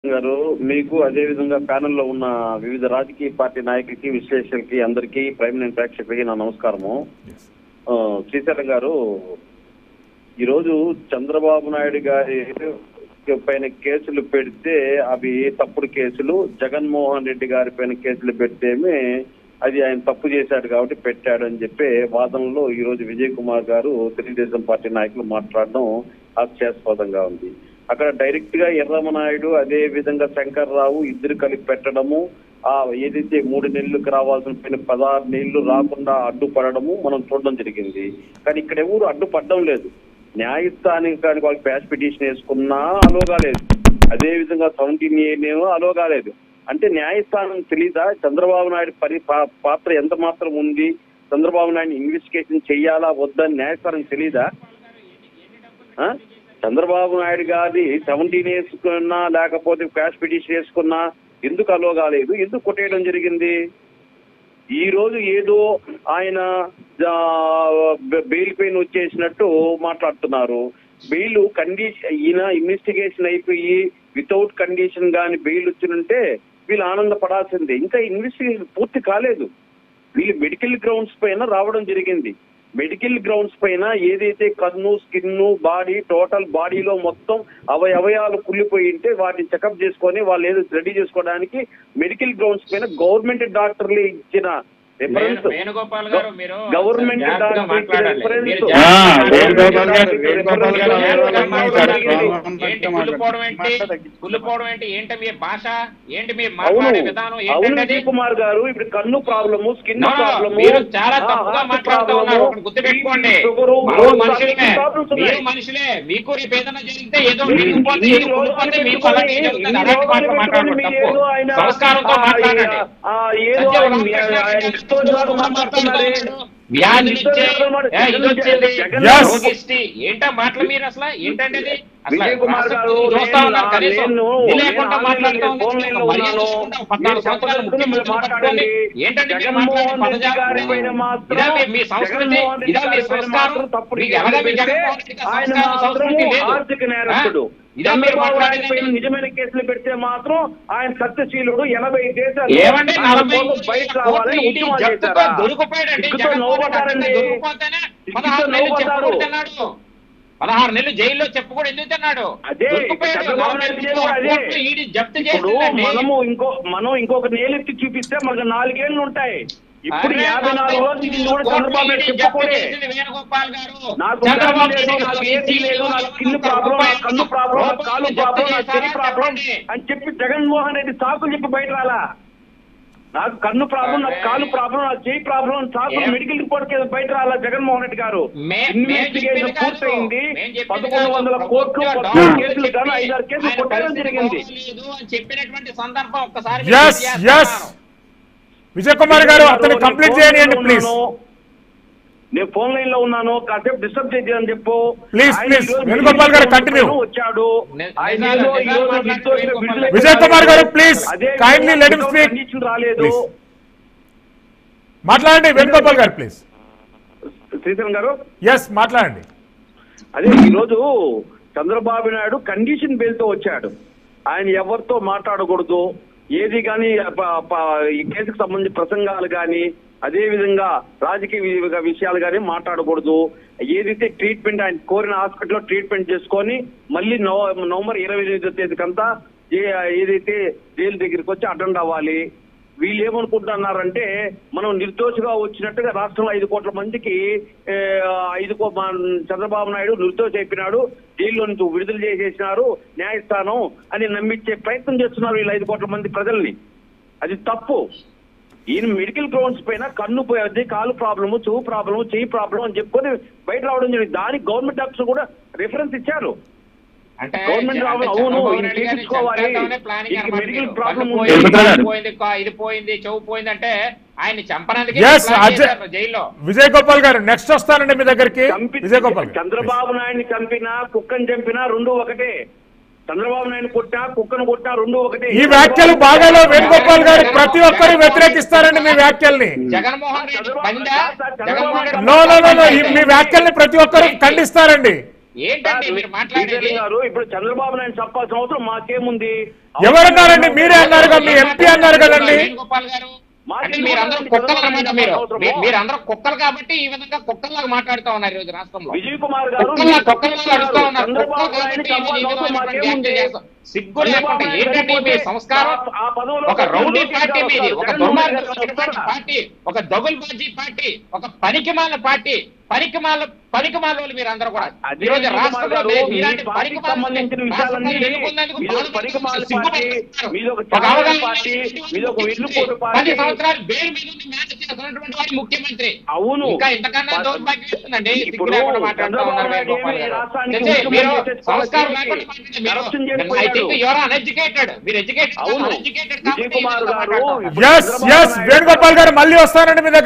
గారు మీకు అదే విధంగా ప్యానెల్లో ఉన్న వివిధ రాజకీయ పార్టీ నాయకులకి విశ్లేషకులకి అందరికీ ప్రైమ్ లైన్ ప్రేక్షకులకి నా నమస్కారము ఆ, శ్రీశైలం గారు ఈరోజు చంద్రబాబు నాయుడు గారి పైన కేసులు పెడితే అవి తప్పుడు కేసులు జగన్మోహన్ రెడ్డి గారి పైన కేసులు పెడితేమే అది ఆయన తప్పు చేశాడు కాబట్టి పెట్టాడు అని చెప్పి వాదనలో ఈ రోజు విజయ్ కుమార్ గారు తెలుగుదేశం పార్టీ నాయకులు మాట్లాడడం హాస్యాస్పదంగా ఉంది అక్కడ డైరెక్ట్ గా ఎర్రమనాయుడు అదే విధంగా శంకర్రావు ఇద్దరు కలిపి పెట్టడము ఆ ఏదైతే మూడు నెలలకు రావాల్సిన పైన పదహారు నెలలు రాకుండా అడ్డుపడము మనం చూడడం జరిగింది కానీ ఇక్కడ ఎవరు అడ్డుపడడం లేదు న్యాయస్థానికి కానీ వాళ్ళకి ప్యాస్ పిటిషన్ వేసుకున్నా అలో కాలేదు అదే విధంగా సెవెంటీన్ ఏమో అలో కాలేదు అంటే న్యాయస్థానం తెలీదా చంద్రబాబు నాయుడు పరి పా- పాత్ర ఎంత మాత్రం ఉంది చంద్రబాబు నాయుడు ఇన్వెస్టిగేషన్ చెయ్యాలా వద్దని న్యాయస్థానం తెలీదా ఆ? చంద్రబాబు నాయుడు గారి సెవెంటీన్ వేసుకున్నా లేకపోతే క్యాష్ పిటిషన్ వేసుకున్నా ఎందుకు అలో కాలేదు ఎందుకు కొట్టేయడం జరిగింది ఈ రోజు ఏదో ఆయన ఆ, బె- బెయిల్ పైన వచ్చేసినట్టు మాట్లాడుతున్నారు బెయిల్ కండిషన్ ఈయన ఇన్వెస్టిగేషన్ అయిపోయి వితౌట్ కండిషన్ గాని బెయిల్ వచ్చినంటే వీళ్ళు ఆనందపడాల్సిందే ఇంకా ఇన్వెస్టిగేషన్ పూర్తి కాలేదు వీళ్ళు మెడికల్ గ్రౌండ్స్ పైన రావడం జరిగింది మెడికల్ గ్రౌండ్స్ పైన ఏదైతే కన్ను స్కిన్ బాడీ టోటల్ బాడీలో మొత్తం అవయ అవయాలు కుళ్ళిపోయి ఉంటే వాటిని చెకప్ చేసుకొని వాళ్ళు ఏదో రెడీ చేసుకోవడానికి మెడికల్ గ్రౌండ్స్ పైన గవర్నమెంట్ డాక్టర్లు ఇచ్చిన రిఫరెన్స్ వేణు- వేణుగోపాల్ గారు మీరు గవర్నమెంట్ జాగ్రత్తగా మాట్లాడాలి. మీరు రిఫరెన్స్ జాగ్రత్తగా ఆ, వేణుగోపాల్ గారు, వేణుగోపాల్ గారు, జాగ్రత్తగా మాట్లాడండి. మాట్లాడండి. ఏంటి కుళ్ళిపోవడం ఏంటి కుళ్ళిపోవడం ఏంటి ఏంటి మీ భాష ఏంటి మీ మాట్లాడే అవును విధానం అవును ఏంటంటే విజయ్ కుమార్ గారు ఇప్పుడు కన్ను problem skin No, no, problem మీరు చాలా తప్పుగా మాట్లాడుతూ ఉన్నారు ఒకటి గుర్తుపెట్టుకోండి మనం మనుషులమే మీరు మనుషులే మీకు రేపు ఏదైనా జరిగితే ఏదో మిగిలిపోతే ఏదో కుళ్ళిపోతే మీకు అలాగే జరుగుతుంది అలాంటి మాటలు మాట్లాడకూడదు తప్పు సంస్కారంతో మాట్లాడండి ఏదో మాట్లాడుతున్నారు వ్యాధి ఇచ్చే ఏ, ఇది వచ్చింది Yes. రోగిష్టి. ఏంటా మాటలు మీరు అసలు ఏంటంటే ఇది? అసలు విజయ్ కుమార్ గారు, రాష్ట్రం చూస్తా నేను- ఉన్నారు కనీసం. నేను- ఇది లేకుండా నేను మాట్లాడుతూ ఆన్లైన్లో ఉన్నారు. ఫోన్లైన్లో మర్యాద ఉన్నాను. చేసుకుంటాం. పద్నాలుగు మీరు సంవత్సరాలు చెప్పదలుచుకుని మీరు ముఖ్యమంత్రి మాట్లాడండి. పట్టుకొని ఏంటంటే మీరు జగన్మోహన్ మాట్లాడే రెడ్డి గారి పైన పదజాలం? మాత్రం- ఇదా మీ- మీ సంస్కృతి జగన్మోహన్ రెడ్డి ఇదా మీ గారి పైన సంస్కారం మాత్రం తప్పుడు మీకు ఎలాగా మీ కేసులు జగన్మోహన్ పెడితే రెడ్డి ఆయన సంస్కారం సంస్కృతి మాత్రం లేదు ఆర్థిక నేరస్తుడు ఆ? ఇదా మీరు చంద్రబాబు నాయుడు పైన మాట్లాడేది నిజమైన కేసులు పెడితే మాత్రం ఆయన సత్యశీలుడు ఎనభై దేశాలు ఏమంటే ఆయన నలభై కోసం బయట రావాలని కోట్లు ఉద్యమం ఈడీ జప్తుతో చేశారా? దొరికిపోయాడండి. సిగ్గుతో జగన్మోహన్ రెడ్డి నవ్వుతారండి. అట్లనే దొరికిపోతేనే సిగ్గుతో పదహారు నెలలు చెప్పు నవ్వుతారు. కూడా తిన్నాడు. పదహారు నెలలు జైల్లో చెప్పు కూడా ఎందుకు తిన్నాడు అదే, దొరికిపోయాడు. చంద్రబాబు నలభై నాయుడు ఐదు కూడా అదే. కోట్లు ఈడీ జప్తు ఇప్పుడు చేసిందండి. మనము ఇంకో మనం ఇంకొక నేలెత్తి చూపిస్తే మనకు నాలుగేళ్లు ఉంటాయి ఇప్పుడు అరే, యాభై నాలుగు రోజులు ఇది కూడా కోట్లు చంద్రబాబు నాయుడు ఈడీ జప్తు చెప్పుకోడే చేసింది వేణుగోపాల్ గారు. నాకు చంద్రబాబు వ్యాధి లేదు నాయుడు నాకు గారు ఏసీ లేదు నాకు స్కిన్ ప్రాబ్లం నాకు కన్ను ప్రాబ్లం నాకు కాలు ప్రాబ్లం నాకు చెయ్యి ప్రాబ్లం అని చెప్పి జగన్మోహన్ రెడ్డి సాకులు చెప్పి బయట రాలా నాకు కన్ను ప్రాబ్లం నాకు కాలు ప్రాబ్లం నాకు చెయ్యి ప్రాబ్లం సాకులు ఏం? మెడికల్ రిపోర్ట్ కింద బయట రాలా జగన్మోహన్ రెడ్డి గారు మే- ఇన్వెస్టిగేషన్ మేము చెప్పింది పూర్తయింది కాదు. మేము చెప్పింది పదకొండు కాదు. వందల కోట్లు ప్రభుత్వ కొత్త డాక్టర్లు కేసులు గాను చెప్పి ఐదారు కేసులు ఆయన కొట్టడం పరిస్థితి జరిగింది బాగోలేదు అని చెప్పినటువంటి సందర్భం ఒక్కసారి Yes, మీరు yes. చేస్తున్నారు. విజయ్ కుమార్ గారు అతన్ని నేను కంప్లీట్ ఫోన్ చేయండి లైన్లో ప్లీజ్ ఉన్నాను. నేను ఫోన్ లైన్ లో ఉన్నాను కాసేపు డిస్టర్బ్ చేయని చెప్పు Please, ఆయన please. ఈరోజు వేణుగోపాల్ గారు continue. వచ్చాడు ని- ఆయన నిజాలు- ఏదో నిజాలు ఈరోజు మాట్లాడండి నిర్దోషిగా వేణుగోపాల్ విడుదల విజయ్ కుమార్ గారు, please, అదే kindly let him without speak. condition రాలేదు Please. మాట్లాడండి వేణుగోపాల్ గారు ప్లీజ్ శ్రీధరన్ గారు ఎస్ మాట్లాడండి అదే ఈ రోజు చంద్రబాబు నాయుడు కండిషన్ బెయిల్ తో వచ్చాడు ఆయన ఎవరితో మాట్లాడకూడదు ఏది కానీ ప- ప- ఈ కేసుకు సంబంధించి ప్రసంగాలు కానీ అదే విధంగా రాజకీయ వి- విషయాలు కానీ మాట్లాడకూడదు ఏదైతే ట్రీట్మెంట్ ఆయన కోరిన హాస్పిటల్లో ట్రీట్మెంట్ చేసుకొని మళ్ళీ నవ- నవంబర్ ఇరవై ఎనిమిదో తేదీకంతా ఏ- ఏదైతే జైలు దగ్గరికి వచ్చి అటెండ్ అవ్వాలి వీళ్ళు ఏమనుకుంటున్నారంటే మనం నిర్దోషిగా వచ్చినట్టుగా రాష్ట్రంలో ఐదు కోట్ల మందికి ఏ, ఐదు కో మా చంద్రబాబు నాయుడు నిర్దోషి అయిపోయినాడు జైల్లో నుంచి విడుదల చేసేసినారు న్యాయస్థానం అని నమ్మించే ప్రయత్నం చేస్తున్నారు వీళ్ళు ఐదు కోట్ల మంది ప్రజల్ని అది తప్పు ఈయన మెడికల్ గ్రౌండ్స్ పైన కన్ను పోయేది కాలు ప్రాబ్లము చెవు ప్రాబ్లము చెయ్యి ప్రాబ్లం అని చెప్పుకొని బయట రావడం జరిగింది దానికి గవర్నమెంట్ డాక్టర్స్ కూడా రిఫరెన్స్ ఇచ్చారు అంటే గవర్నమెంట్ రావాలి, అంటే అవును, చంద్రబాబు ఈయన నాయుడు గారిని చేయించుకోవాలి. చంపేద్దామనే ప్లానింగ్ ఈయనకి అన్నమాట మెడికల్ మీరు. ప్రాబ్లం కన్ను ఉంది. పోయింది, చెబుతాడు. కాలు పోయింది కా- ఇది పోయింది చెవు పోయింది అంటే ఆయన చంపడానికి Yes, ప్లాన్ అజయ్- చేశారు జైల్లో విజయ్ గోపాల్ గారు నెక్స్ట్ వస్తానండి మీ దగ్గరికి చంపి విజయ్ గోపాల్ గారు చంద్రబాబు నాయుడిని చంపినా కుక్కని చంపినా రెండు ఒకటే చంద్రబాబు నాయుడు కొట్టా కుక్కను కొట్టా రెండు ఒకటే ఈ వ్యాఖ్యలు బాగాలో వేణుగోపాల్ గారు ప్రతి ఒక్కరు వ్యతిరేకిస్తారండి మీ వ్యాఖ్యల్ని జగన్మోహన్ రెడ్డి చంద్రబాబు బందా Chandrababu Jaganmohan Reddy no no no no ఈ- మీ వ్యాఖ్యల్ని ప్రతి ఒక్కరు ఖండిస్తారండి ఏంటండి మీరు మాట్లాడేది శ్రీశైలం గారు ఇప్పుడు చంద్రబాబు నాయుడు చెప్పాల్సిన అవసరం మాకేముంది ఎవరన్నారండి మీరే అన్నారుగా మీ ఎంపీ అన్నారు కదండి వేణుగోపాల్ గారు మాకు అంటే మీరందరూ ఎందుకు కుక్కలు చంద్రబాబు అనమాట నాయుడు మీరు అవసరమో? మీ- మీరందరూ కుక్కలు కాబట్టి ఈ విధంగా కుక్కల్లాగా మాట్లాడుతూ ఉన్నారు ఈ రోజు రాష్ట్రంలో విజయ్ కుమార్ గారు కుక్కల్లా కుక్కల్లా అడుగుతా ఉన్నారు చంద్రబాబు కుక్కలు నాయుడు కాబట్టి ఈ చెప్పాల్సిన అవసరం విధంగా మాకేముంది చేస్తారు. సిగ్గు లేకుండా చంద్రబాబు ఏంటండి మీ నాయుడు సంస్కారం ఆ- ఆ పదవిలో ఒక రౌడీ లోకేష్ పార్టీ గారు మీది వస్తారు. ఒక జగన్మోహన్ రెడ్డి గారు దుర్మార్గమైనటువంటి వస్తారు. పార్టీ ఒక దగుల్బాజీ పార్టీ ఒక పనికిమాల పార్టీ పనికిమాల పనికిమాలోళ్ళు మీరు అందరూ కూడా అదే ఈ రోజు విజయ్ కుమార్ రాష్ట్రంలో గారు, మీరు మీ ఇలాంటి పార్టీకి పనికిమాల సంబంధించిన విషయాలన్నీ రాష్ట్రంలో ఎన్నుకున్నందుకు మీది ఒక బాధపడుతున్నారు. పనికిమాల సిగ్గుపడుతున్నారు. పార్టీ, మీది ఒక ఒక చంద్రబాబు అవగాహన పార్టీ, లేనటువంటి మీది ఒక ముఖ్యమంత్రి. వెన్నుపోటు పార్టీ. పది సంవత్సరాలు బెయిల్ మీద ఉండి మేనేజ్ చేస్తున్నటువంటి వాడు ముఖ్యమంత్రి అవును ఇంకా ఇంతకన్నా దౌర్భాగ్యం ఇస్తుందండి సిగ్గు ఇప్పుడు లేకుండా మాట్లాడుతూ చంద్రబాబు ఉన్నారు నాయుడు వేణుగోపాల్ ఏమి గారు. రాష్ట్రానికి చచ్చే, ముఖ్యమంత్రి మీరు చేసే సంస్కారం పాలసీ లేకుండా మాట్లాడండి. మీరు- corruption I చేసిపోయాడు. think you are uneducated. మీరు educated అవును uneducated విజయ్ కాబట్టి ఈ కుమార్ విధంగా గారు మాట్లాడతారు. ఎస్ ఎస్ వేణుగోపాల్ గారు మళ్ళీ వస్తానండి మీ దగ్గర